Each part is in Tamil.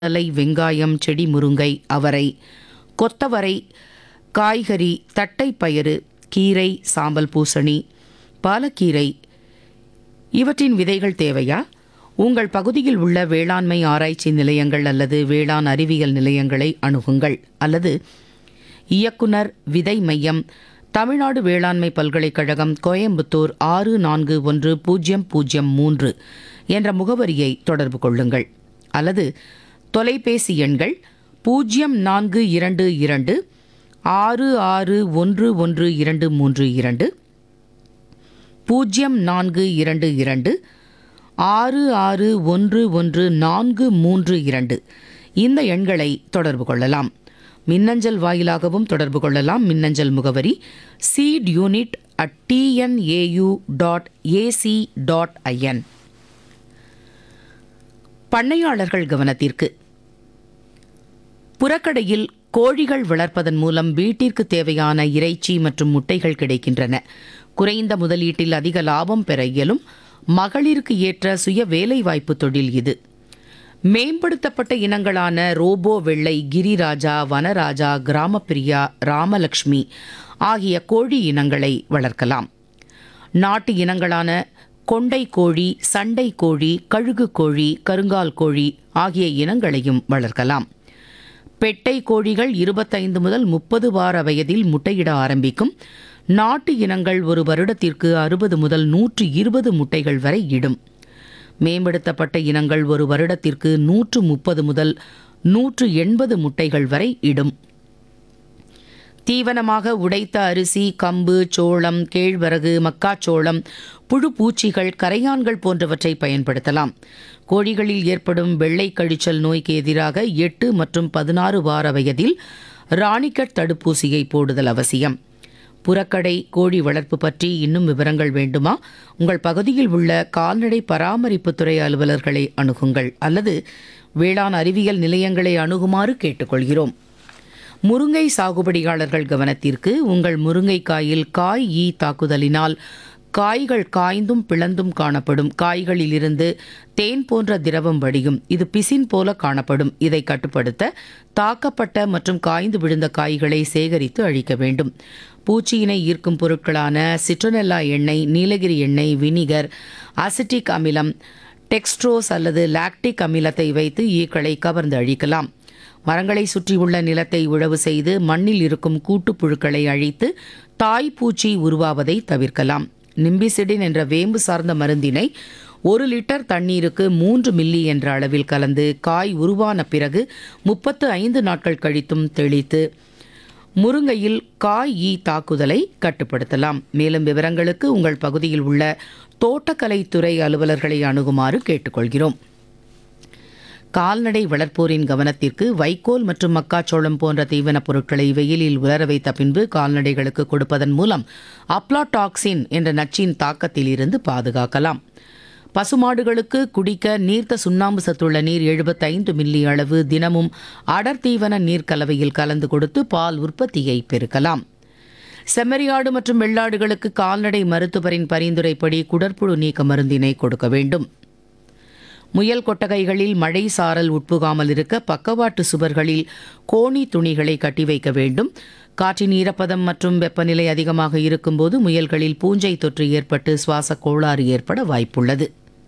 கடலை வெங்காயம் செடி முருங்கை அவரை கொத்தவரை காய்கறி தட்டைப்பயிறு கீரை சாம்பல் பூசணி பாலக்கீரை இவற்றின் விதைகள் தேவையா உங்கள் பகுதியில் உள்ள வேளாண்மை ஆராய்ச்சி நிலையங்கள் அல்லது வேளாண் அறிவியல் நிலையங்களை அணுகுங்கள் அல்லது இயக்குனர் விதை மையம் தமிழ்நாடு வேளாண்மை பல்கலைக்கழகம் கோயம்புத்தூர் ஆறு நான்கு ஒன்று பூஜ்ஜியம் பூஜ்ஜியம் மூன்று என்ற முகவரியை தொடர்பு கொள்ளுங்கள் அல்லது தொலைபேசி எண்கள் பூஜ்ஜியம் நான்கு இரண்டு இரண்டு ஆறு ஆறு ஒன்று ஒன்று இரண்டு மூன்று இரண்டு பூஜ்ஜியம் நான்கு இரண்டு இரண்டு ஆறு ஆறு ஒன்று ஒன்று நான்கு மூன்று இரண்டு இந்த எண்களை தொடர்பு கொள்ளலாம் மின்னஞ்சல் வாயிலாகவும் தொடர்பு கொள்ளலாம் மின்னஞ்சல் முகவரி seed unit at TNAU dot AC dot IN பண்ணையாளர்கள் கவனத்திற்கு புறக்கடையில் கோழிகள் வளர்ப்பதன் மூலம் வீட்டிற்கு தேவையான இறைச்சி மற்றும் முட்டைகள் கிடைக்கின்றன குறைந்த முதலீட்டில் அதிக லாபம் பெற இயலும் மகளிருக்கு ஏற்ற சுய வேலைவாய்ப்பு தொழில் இது மேம்படுத்தப்பட்ட இனங்களான ரோபோ வெள்ளை கிரிராஜா வனராஜா கிராமப்பிரியா ராமலக்ஷ்மி ஆகிய கோழி இனங்களை வளர்க்கலாம் நாட்டு இனங்களான கொண்டை கோழி சண்டை கோழி கழுகு கோழி கருங்கால் கோழி ஆகிய இனங்களையும் வளர்க்கலாம் பெட்டை கோழிகள் இருபத்தைந்து முதல் முப்பது வார வயதில் முட்டையிட ஆரம்பிக்கும் நாட்டு இனங்கள் ஒரு வருடத்திற்கு அறுபது முதல் நூற்று இருபது முட்டைகள் வரை இடும் மேம்படுத்தப்பட்ட இனங்கள் ஒரு வருடத்திற்கு நூற்று முப்பது முதல் நூற்று எண்பது முட்டைகள் வரை இடும் தீவனமாக உடைத்த அரிசி கம்பு சோளம் கேழ்வரகு மக்காச்சோளம் புழு பூச்சிகள் கரையான்கள் போன்றவற்றை பயன்படுத்தலாம் கோழிகளில் ஏற்படும் வெள்ளை கழிச்சல் நோய்க்கு எதிராக எட்டு மற்றும் பதினாறு வார வயதில் ராணிக்கட் தடுப்பூசியை போடுதல் அவசியம் புறக்கடை கோழி வளர்ப்பு பற்றி இன்னும் விவரங்கள் வேண்டுமா உங்கள் பகுதியில் உள்ள கால்நடை பராமரிப்புத்துறை அலுவலர்களை அணுகுங்கள் அல்லது வேளாண் அறிவியல் நிலையங்களை அணுகுமாறு கேட்டுக்கொள்கிறோம் முருங்கை சாகுபடியாளர்கள் கவனத்திற்கு உங்கள் முருங்கைக்காயில் காய் ஈ தாக்குதலினால் காய்கள் காய்ந்தும் பிளந்தும் காணப்படும் காய்களிலிருந்து தேன் போன்ற திரவம் வடியும் இது பிசின் போல காணப்படும் இதை கட்டுப்படுத்த தாக்கப்பட்ட மற்றும் காய்ந்து விழுந்த காய்களை சேகரித்து அழிக்க வேண்டும் பூச்சியினை ஈர்க்கும் பொருட்களான சிட்ரனெல்லா எண்ணெய் நீலகிரி எண்ணெய் வினிகர் அசிட்டிக் அமிலம் டெக்ஸ்ட்ரோஸ் அல்லது லாக்டிக் அமிலத்தை வைத்து ஈக்களை கவர்ந்து அழிக்கலாம் மரங்களை சுற்றியுள்ள நிலத்தை உழவு செய்து மண்ணில் இருக்கும் கூட்டுப்புழுக்களை அழித்து தாய்ப்பூச்சி உருவாவதை தவிர்க்கலாம் நிம்பிசிடின் என்ற வேம்பு சார்ந்த மருந்தினை ஒரு லிட்டர் தண்ணீருக்கு மூன்று மில்லி என்ற அளவில் கலந்து காய் உருவான பிறகு முப்பத்து ஐந்து நாட்கள் கழித்தும் தெளித்து முருங்கையில் காய் ஈ தாக்குதலை கட்டுப்படுத்தலாம் மேலும் விவரங்களுக்கு உங்கள் பகுதியில் உள்ள தோட்டக்கலைத்துறை அலுவலர்களை அணுகுமாறு கேட்டுக்கொள்கிறோம் கால்நடை வளர்ப்போரின் கவனத்திற்கு வைக்கோல் மற்றும் மக்காச்சோளம் போன்ற தீவனப் பொருட்களை வெயிலில் உலர வைத்த பின்பு கால்நடைகளுக்கு கொடுப்பதன் மூலம் அப்ளாடாக்சின் என்ற நச்சின் தாக்கத்தில் இருந்து பாதுகாக்கலாம் பசுமாடுகளுக்கு குடிக்க நீர்த்த சுண்ணாம்பு சத்துள்ள நீர் எழுபத்தைந்து மில்லி அளவு தினமும் அடர் தீவன நீர் கலவையில் கலந்து கொடுத்து பால் உற்பத்தியை பெருக்கலாம் செம்மறியாடு மற்றும் வெள்ளாடுகளுக்கு கால்நடை மருத்துவரின் பரிந்துரைப்படி குடற்புழு நீக்க மருந்தினை கொடுக்க வேண்டும் முயல் கொட்டகைகளில் மழை சாரல் உட்புகாமல் இருக்க பக்கவாட்டு சுவர்களில் கோணி துணிகளை கட்டி வைக்க வேண்டும் காற்றின் ஈரப்பதம் மற்றும் வெப்பநிலை அதிகமாக இருக்கும்போது முயல்களில் பூஞ்சை தொற்று ஏற்பட்டு சுவாச கோளாறு ஏற்பட வாய்ப்புள்ளது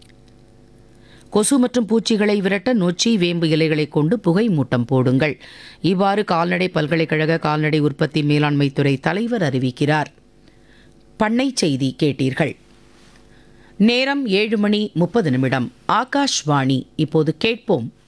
கொசு மற்றும் பூச்சிகளை விரட்ட நொச்சி வேம்பு இலைகளை கொண்டு புகை மூட்டம் போடுங்கள் இவ்வாறு கால்நடை பல்கலைக்கழக கால்நடை உற்பத்தி மேலாண்மை துறை தலைவர் அறிவிக்கிறார் பண்ணை செய்தி கேட்டீர்கள் நேரம் ஏழு மணி முப்பது நிமிடம் ஆகாஷ்வாணி இப்போது கேட்போம்